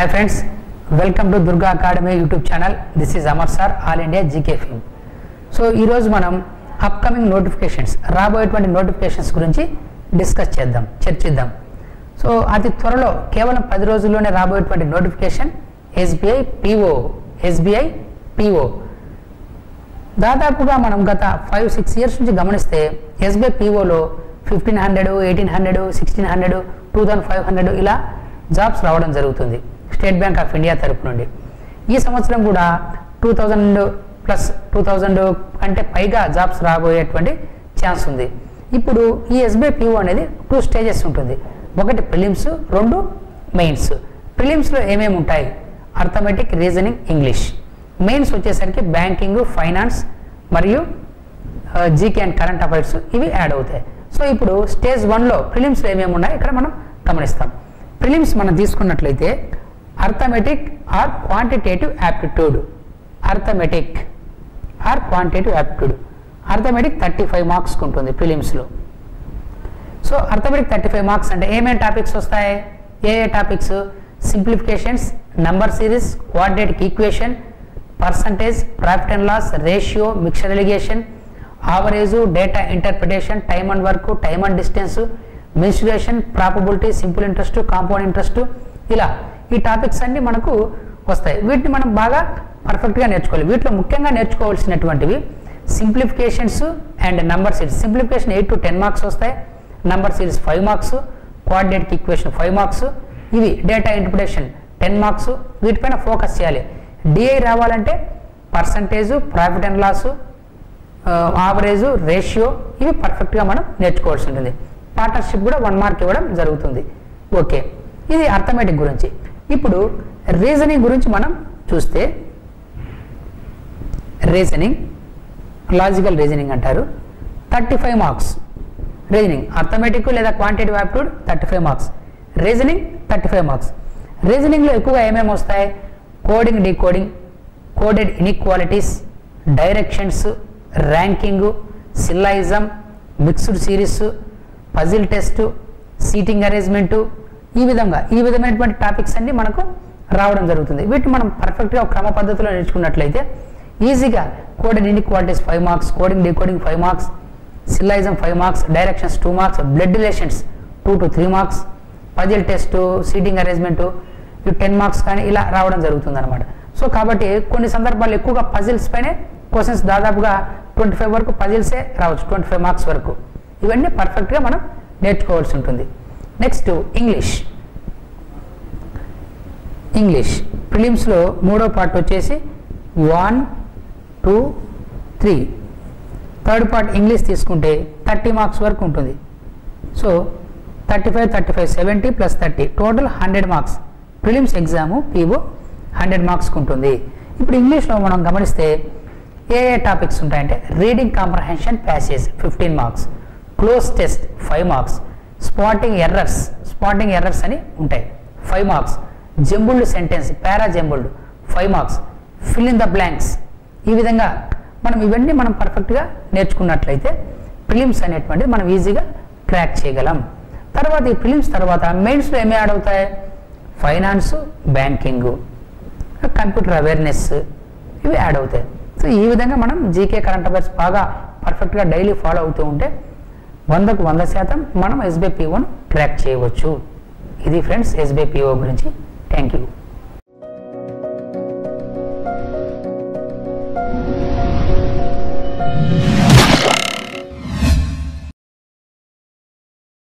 Hi friends welcome to Durga academy YouTube channel this is Amar sir all India GK film so ఈరోజు మనం upcoming notifications రాబోయేటువంటి notifications గురించి discuss చేద్దాం చర్చిద్దాం so అతి త్వరలో కేవలం పది రోజుల్లోనే రాబోయేటువంటి notification SBI PO SBI PO దాదాపుగా మనం గత ఫైవ్ సిక్స్ ఇయర్స్ నుంచి గమనిస్తే ఎస్బీఐ పీఓలో fifteen hundred eighteen hundred sixteen hundred two thousand five hundred ఇలా జాబ్స్ రావడం జరుగుతుంది స్టేట్ బ్యాంక్ ఆఫ్ ఇండియా తరపు నుండి ఈ సంవత్సరం కూడా two thousand plus two thousand కంటే పైగా జాబ్స్ రాబోయేటువంటి ఛాన్స్ ఉంది ఇప్పుడు ఈ ఎస్బీఐ పీఓ అనేది టూ స్టేజెస్ ఉంటుంది ఒకటి ప్రిలిమ్స్ రెండు మెయిన్స్ ప్రిలిమ్స్లో ఏమేమి ఉంటాయి అర్థమెటిక్ రీజనింగ్ ఇంగ్లీష్ మెయిన్స్ వచ్చేసరికి బ్యాంకింగ్ ఫైనాన్స్ మరియు జీకే అండ్ కరెంట్ అఫైర్స్ ఇవి యాడ్ అవుతాయి సో ఇప్పుడు స్టేజ్ వన్లో ప్రిలిమ్స్లో ఏమేమి ఉన్నాయి ఇక్కడ మనం గమనిస్తాం ప్రిలిమ్స్ మనం తీసుకున్నట్లయితే arithmetic or quantitative aptitude arithmetic or quantitative aptitude arithmetic thirty five marks ఉంటుంది ప్రిలిమ్స్లో so arithmetic thirty five marks అంటే ఏమేమి టాపిక్స్ వస్తాయి ఏ ఏ topics simplifications number series coordinatic equation percentage profit and loss ratio mixture alligation average data interpretation time and work time and distance mensuration probability simple interest compound interest ఇలా ఈ topics అన్ని మనకు వస్తాయి వీటిని మనం బాగా పర్ఫెక్ట్గా నేర్చుకోవాలి వీటిలో ముఖ్యంగా నేర్చుకోవాల్సినటువంటివి simplifications and number series simplification eight to ten marks వస్తాయి number series five marks coordinate equation five marks ఇవి డేటా ఇంటర్ప్రిటేషన్ టెన్ మార్క్స్ వీటిపైన ఫోకస్ చేయాలి డిఐ రావాలంటే percentage profit and loss average ratio ఇవి పర్ఫెక్ట్గా మనం నేర్చుకోవాల్సి ఉంటుంది పార్ట్నర్షిప్ కూడా వన్ మార్క్ ఇవ్వడం జరుగుతుంది ఓకే ఇది అర్థమెటిక్ గురించి ఇప్పుడు రీజనింగ్ గురించి మనం చూస్తే రీజనింగ్ లాజికల్ రీజనింగ్ అంటారు thirty five marks reasoning arithmetic లేదా quantitative aptitude thirty five marks reasoning thirty five marks రీజనింగ్లో ఎక్కువగా ఏమేమి వస్తాయి coding decoding coded inequalities directions ranking syllogism mixed series puzzle test seating arrangement ఈ విధంగా ఈ విధమైనటువంటి టాపిక్స్ అన్ని మనకు రావడం జరుగుతుంది వీటిని మనం పర్ఫెక్ట్గా ఒక క్రమ పద్ధతిలో నేర్చుకున్నట్లయితే ఈజీగా coded inequalities five marks coding decoding five marks syllogism five marks directions two marks blood relations two to three marks puzzle test seating arrangement ఇవి టెన్ మార్క్స్ కానీ ఇలా రావడం జరుగుతుంది అనమాట సో కాబట్టి కొన్ని సందర్భాల్లో ఎక్కువగా పజిల్స్ పైనే క్వశ్చన్స్ దాదాపుగా ట్వంటీ ఫైవ్ వరకు పజిల్సే రావచ్చు ట్వంటీ ఫైవ్ మార్క్స్ వరకు ఇవన్నీ పర్ఫెక్ట్గా మనం నేర్చుకోవాల్సి ఉంటుంది నెక్స్ట్ ఇంగ్లీష్ ఇంగ్లీష్ ప్రిలిమ్స్లో మూడో పార్ట్ వచ్చేసి one two three third part English తీసుకుంటే థర్టీ మార్క్స్ వరకు ఉంటుంది so thirty five thirty five seventy plus thirty total hundred marks prelims exam PO hundred మార్క్స్కి ఉంటుంది ఇప్పుడు ఇంగ్లీష్లో మనం గమనిస్తే ఏ ఏ టాపిక్స్ ఉంటాయంటే reading comprehension passage fifteen marks cloze test five marks spotting errors spotting errors అని ఉంటాయి five marks jumbled sentence para jumbled five marks fill in the blanks ఈ విధంగా మనం ఇవన్నీ మనం పర్ఫెక్ట్గా నేర్చుకున్నట్లయితే ప్రిలిమ్స్ అనేటువంటిది మనం ఈజీగా క్రాక్ చేయగలం తర్వాత ఈ ప్రిలిమ్స్ తర్వాత మెయిన్స్లో ఏమి యాడ్ అవుతాయి ఫైనాన్స్ బ్యాంకింగ్ కంప్యూటర్ అవేర్నెస్ ఇవి యాడ్ అవుతాయి సో ఈ విధంగా మనం జీకే కరెంట్ అఫైర్స్ బాగా పర్ఫెక్ట్గా డైలీ ఫాలో అవుతూ ఉంటే వందకు వంద శాతం మనం ఎస్బీఐ పీఓను క్రాక్ చేయవచ్చు ఇది ఫ్రెండ్స్ ఎస్బీఐ పీఓ గురించి థ్యాంక్ యూ Thank you.